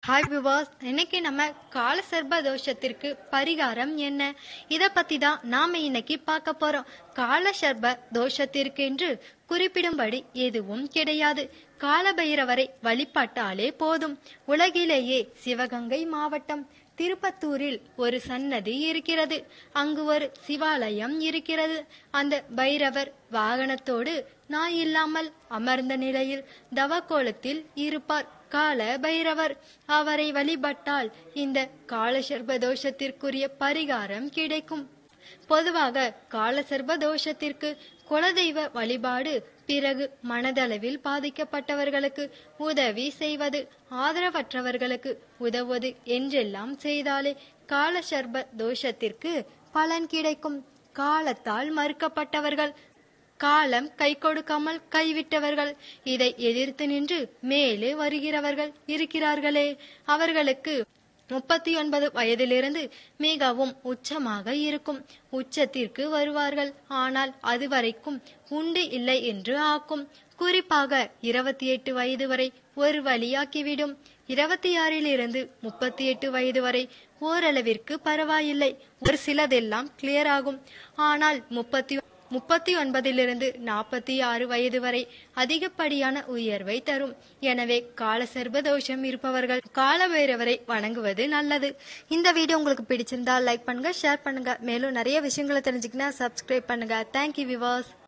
hi விவாஸ் இன்னைக்கு நம்ம காலசர்ப தோஷத்திற்கு பரிகாரம் என்ன இத பத்தி தான் நாம இன்னைக்கு பார்க்க போறோம் காலசர்ப தோஷத்திற்கு என்று குறிப்பிடும்படி எதுவும் கிடையாது காலபைரவரை வழிபட்டாலே போதும் உலகிலேயே சிவகங்கை மாவட்டம் திருப்பத்தூரில் ஒரு சன்னதி இருக்கிறது அங்கு ஒரு சிவாலயம் இருக்கிறது அந்த பைரவர் வாகனத்தோடு நாய் இல்லாமல் அமர்ந்த நிலையில் தவக்கோலத்தில் இருப்பார் கால பைரவர் அவரை வழிபட்டால் இந்த காலசர்ப தோஷத்திற்குரிய பரிகாரம் கிடைக்கும் பொதுவாக காலசர்ப தோஷத்திற்கு குலதெய்வ வழிபாடு பிறகு மனதளவில் பாதிக்கப்பட்டவர்களுக்கு உதவி செய்வது ஆதரவற்றவர்களுக்கு உதவுவது என்றெல்லாம் செய்தாலே காலசர்ப தோஷத்திற்கு பலன் கிடைக்கும் காலத்தால் மறுக்கப்பட்டவர்கள் காலம் கை கொடுக்காமல் கைவிட்டவர்கள் இதை எதிர்த்து நின்று மேலே வருகிறவர்கள் இருக்கிறார்களே அவர்களுக்கு முப்பத்தி ஒன்பது வயதிலிருந்து மிகவும் உச்சமாக இருக்கும் உச்சத்திற்கு வருவார்கள் ஆனால் அதுவரைக்கும் உண்டு இல்லை என்று ஆக்கும் குறிப்பாக இருபத்தி எட்டு வயது வரை ஒரு வழியாக்கிவிடும் இருபத்தி ஆறிலிருந்து முப்பத்தி எட்டு வயது வரை ஓரளவிற்கு பரவாயில்லை ஒரு சிலதெல்லாம் கிளியர் ஆகும் ஆனால் முப்பத்தி முப்பத்தி ஒன்பதிலிருந்து நாற்பத்தி ஆறு வயது வரை அதிகப்படியான உயர்வை தரும் எனவே காலசர்ப தோஷம் இருப்பவர்கள் காலபைரவரை வணங்குவது நல்லது இந்த வீடியோ உங்களுக்கு பிடிச்சிருந்தா லைக் பண்ணுங்க ஷேர் பண்ணுங்க மேலும் நிறைய விஷயங்களை தெரிஞ்சுக்கினா சப்ஸ்கிரைப் பண்ணுங்க தேங்க்யூ விவாஸ்